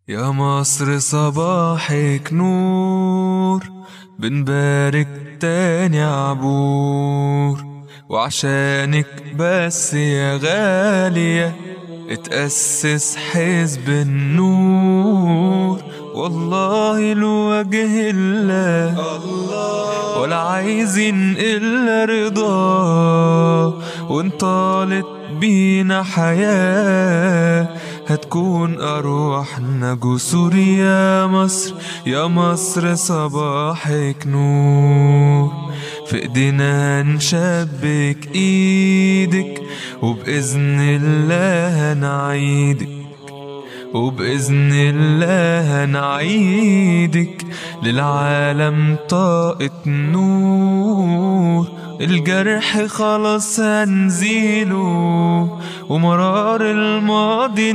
يا مصر صباحك نور بنبارك تاني عبور وعشانك بس يا غالية اتأسس حزب النور والله لوجه الله ولا عايزين إلا رضاه وانطالت بينا حياة هتكون أرواحنا جسور يا مصر يا مصر صباحك نور في ايدينا نشبك ايدك وبإذن الله هنعيدك وبإذن الله هنعيدك للعالم طاقة نور الجرح خلاص هنزيله ومرار الماضي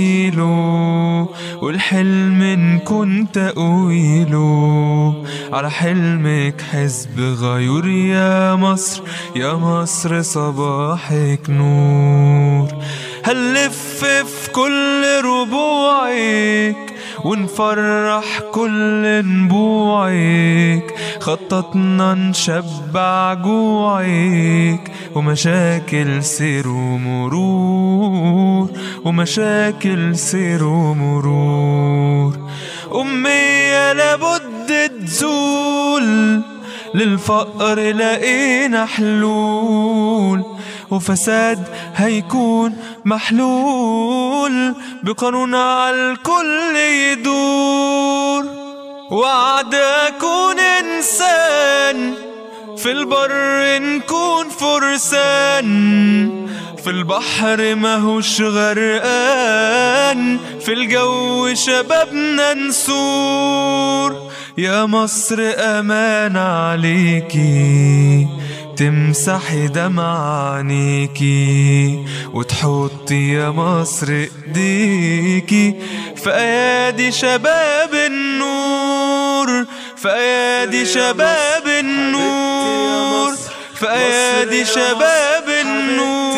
نشيله والحلم نكون تأويله على حلمك حزب غيور يا مصر يا مصر صباحك نور هنلف في كل ربوعك ونفرح كل نبوعك خططنا نشبع جوعك ومشاكل سير ومرور ومشاكل سير ومرور أمية لابد تزول للفقر لقينا حلول وفساد هيكون محلول بقانون على الكل يدور وعد أكون إنسان في البر نكون فرسان في البحر ماهوش غرقان في الجو شبابنا نسور يا مصر أمان عليكي تمسحي دمع عينيكي وتحطي يا مصر ايديكي في ايادي شباب النور في ايادي شباب النور في ايادي شباب النور